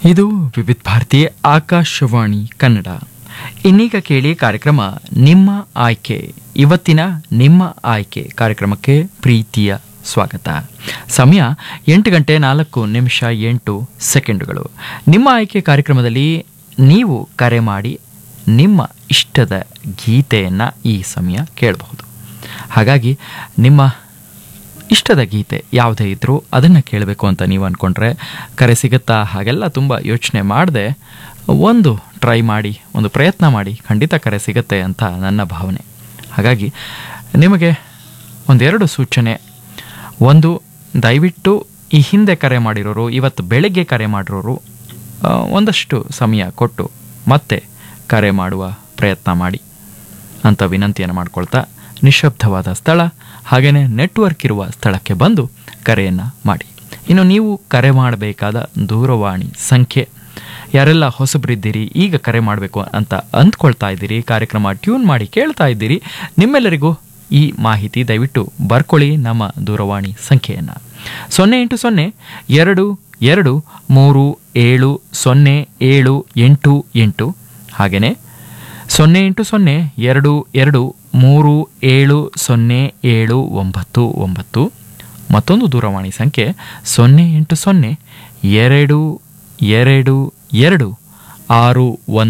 ಇದು ವಿವಿಧ ಭಾರತಿ ಆಕಾಶವಾಣಿ ಕನ್ನಡ ಇನ್ನೀಗ ಕೇಳಿ ಕಾರ್ಯಕ್ರಮ ನಿಮ್ಮ ಆಯ್ಕೆ ಇವತ್ತಿನ ನಿಮ್ಮ ಆಯ್ಕೆ ಕಾರ್ಯಕ್ರಮಕ್ಕೆ ಪ್ರೀತಿಯ ಸ್ವಾಗತ ಸಮಯ ಎಂಟು ಗಂಟೆ ನಾಲ್ಕು ನಿಮಿಷ ಎಂಟು ಸೆಕೆಂಡುಗಳು ನಿಮ್ಮ ಆಯ್ಕೆ ಕಾರ್ಯಕ್ರಮದಲ್ಲಿ ನೀವು ಕರೆ ಮಾಡಿ ನಿಮ್ಮ ಇಷ್ಟದ ಗೀತೆಯನ್ನು ಈ ಸಮಯ ಕೇಳಬಹುದು ಹಾಗಾಗಿ ನಿಮ್ಮ ಇಷ್ಟದ ಗೀತೆ ಯಾವುದೇ ಇದ್ದರೂ ಅದನ್ನು ಕೇಳಬೇಕು ಅಂತ ನೀವು ಅಂದ್ಕೊಂಡ್ರೆ ಕರೆ ಸಿಗುತ್ತಾ ಹಾಗೆಲ್ಲ ತುಂಬ ಯೋಚನೆ ಮಾಡದೆ ಒಂದು ಟ್ರೈ ಮಾಡಿ ಒಂದು ಪ್ರಯತ್ನ ಮಾಡಿ ಖಂಡಿತ ಕರೆ ಸಿಗುತ್ತೆ ಅಂತ ನನ್ನ ಭಾವನೆ ಹಾಗಾಗಿ ನಿಮಗೆ ಒಂದೆರಡು ಸೂಚನೆ ಒಂದು ದಯವಿಟ್ಟು ಈ ಹಿಂದೆ ಕರೆ ಮಾಡಿರೋರು ಇವತ್ತು ಬೆಳಗ್ಗೆ ಕರೆ ಮಾಡಿರೋರು ಆ, ಒಂದಷ್ಟು ಸಮಯ ಕೊಟ್ಟು ಮತ್ತೆ ಕರೆ ಮಾಡುವ ಪ್ರಯತ್ನ ಮಾಡಿ ಅಂತ ವಿನಂತಿಯನ್ನು ಮಾಡ್ಕೊಳ್ತಾ ನಿಶಬ್ದವಾದ ಸ್ಥಳ ಹಾಗೆಯೇ ನೆಟ್ವರ್ಕ್ ಇರುವ ಸ್ಥಳಕ್ಕೆ ಬಂದು ಕರೆಯನ್ನು ಮಾಡಿ ಇನ್ನು ನೀವು ಕರೆ ಮಾಡಬೇಕಾದ ದೂರವಾಣಿ ಸಂಖ್ಯೆ ಯಾರೆಲ್ಲ ಹೊಸಬರಿದ್ದೀರಿ ಈಗ ಕರೆ ಮಾಡಬೇಕು ಅಂತ ಅಂದ್ಕೊಳ್ತಾ ಇದ್ದೀರಿ ಕಾರ್ಯಕ್ರಮ ಟ್ಯೂನ್ ಮಾಡಿ ಕೇಳ್ತಾ ಇದ್ದೀರಿ ನಿಮ್ಮೆಲ್ಲರಿಗೂ ಈ ಮಾಹಿತಿ ದಯವಿಟ್ಟು ಬರ್ಕೊಳ್ಳಿ ನಮ್ಮ ದೂರವಾಣಿ ಸಂಖ್ಯೆಯನ್ನು ಸೊನ್ನೆ ಎಂಟು ಸೊನ್ನೆ ಎರಡು ಎರಡು ಮೂರು ಏಳು ಸೊನ್ನೆ ಏಳು ಎಂಟು ಎಂಟು ಹಾಗೆಯೇ ಸೊನ್ನೆ ಎಂಟು ಸೊನ್ನೆ ಎರಡು ಎರಡು ಮೂರು ಏಳು ಸೊನ್ನೆ ಏಳು ಒಂಬತ್ತು ಒಂಬತ್ತು ಮತ್ತೊಂದು ದೂರವಾಣಿ ಸಂಖ್ಯೆ ಸೊನ್ನೆ ಎಂಟು ಸೊನ್ನೆ ಎರಡು ಎರಡು ಎರಡು ಆರು ಒಂದು